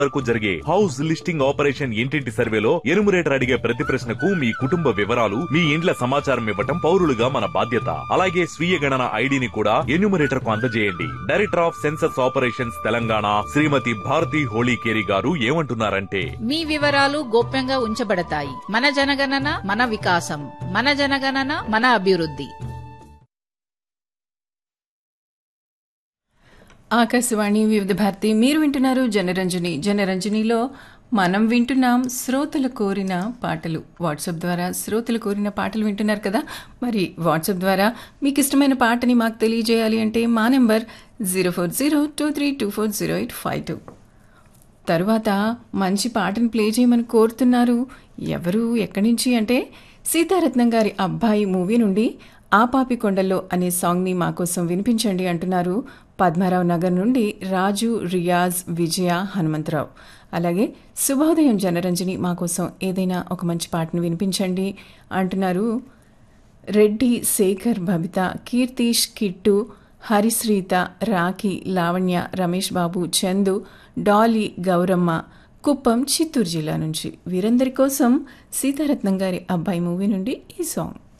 వరకు జరిగే house listing operation ఇంటింటి సర్వేలో ఎనుమరేటర్ అడిగే ప్రతి ప్రశ్నకు మీ కుటుంబ వివరాలు మీ ఇండ్ల సమాచారం ఇవ్వటం పౌరులుగా మన బాధ్యత అలాగే స్వీయ గణన ఐడిని కూడా ఎన్యూమరేటర్ కు అందజేయండి director of census operations Telangana Srimati Bharathi Holikeri గారు ఏమంటున్నారంటే మీ వివరాలు గోప్యంగా ఉంచబడతాయి మన జనగణన మన వికాసం మన జనగణన మన అభివృద్ధి ఆకాశవాణి వివిధ భారతి మీరు వింటున్నారు జనరంజని జనరంజనిలో మనం వింటున్నాం శ్రోతలు కోరిన పాటలు వాట్సాప్ ద్వారా శ్రోతలు కోరిన పాటలు వింటున్నారు కదా మరి వాట్సాప్ ద్వారా మీకు ఇష్టమైన పాటని మాకు తెలియజేయాలి అంటే మా number zero four zero two three two four zero eight five two తరువాత మంచి పాటను ప్లే చేయమని కోరుతున్నారు ఎవరు ఎక్కడి నుంచి అంటే సీతారత్నం గారి అబ్బాయి మూవీ నుండి ఆ పాపి కొండల్లో అనే సాంగ్ని మా కోసం వినిపించండి అంటున్నారు పద్మారావు నగర్ నుండి రాజు రియాజ్ విజయ హనుమంతరావు అలాగే శుభోదయం జనరంజని మా కోసం ఏదైనా ఒక మంచి పాటను వినిపించండి అంటున్నారు రెడ్డి శేఖర్ బబిత కీర్తీష్ కిట్టు హరిశ్రీత రాఖీ లావణ్య రమేష్ బాబు చందు డాలీ గౌరమ్మ కుప్పం చిత్తూరు జిల్లా నుంచి వీరందరి కోసం సీతారత్నం గారి అబ్బాయి మూవీ నుండి ఈ సాంగ్